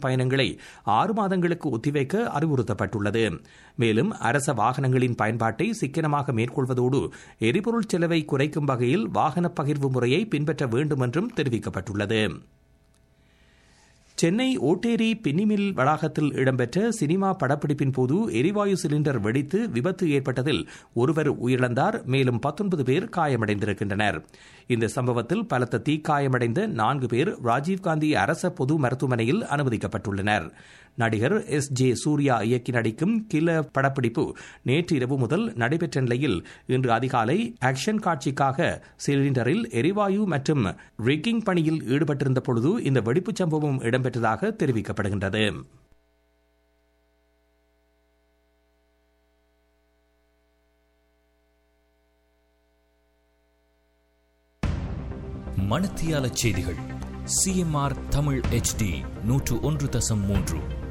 பயணங்களை ஆறு மாதங்களுக்கு ஒத்திவைக்க அறிவுறுத்தப்பட்டுள்ளது மேலும் அரச வாகனங்களின் பயன்பாட்டை சிக்கனமாக மேற்கொள்வதோடு எரிபொருள் செலவை குறைக்கும் வகையில் வாகன பகிர்வு முறையை பின்பற்ற வேண்டும் என்றும் தெரிவிக்கப்பட்டுள்ளது சென்னை ஓட்டேரி பின்னிமில் வளாகத்தில் இடம்பெற்ற சினிமா படப்பிடிப்பின் போது எரிவாயு சிலிண்டர் வெடித்து விபத்து ஏற்பட்டதில் ஒருவர் உயிரிழந்தார் மேலும் பத்தொன்பது பேர் காயமடைந்திருக்கின்றனர் இந்த சம்பவத்தில் பலத்த தீக்காயமடைந்த நான்கு பேர் ராஜீவ்காந்தி அரச பொது மருத்துவமனையில் அனுமதிக்கப்பட்டுள்ளனர் நடிகர் எஸ் ஜே சூர்யா இயக்கி நடிக்கும் கில படப்பிடிப்பு நேற்று இரவு முதல் நடைபெற்ற நிலையில் இன்று அதிகாலை ஆக்ஷன் காட்சிக்காக சிலிண்டரில் எரிவாயு மற்றும் ரிக்கிங் பணியில் ஈடுபட்டிருந்த பொழுது இந்த வெடிப்புச் சம்பவம் இடம்பெற்றதாக தெரிவிக்கப்படுகின்றது மணத்தியால செய்திகள் சிஎம்ஆர் தமிழ் ஹெச்டி நூற்று ஒன்று தசம் மூன்று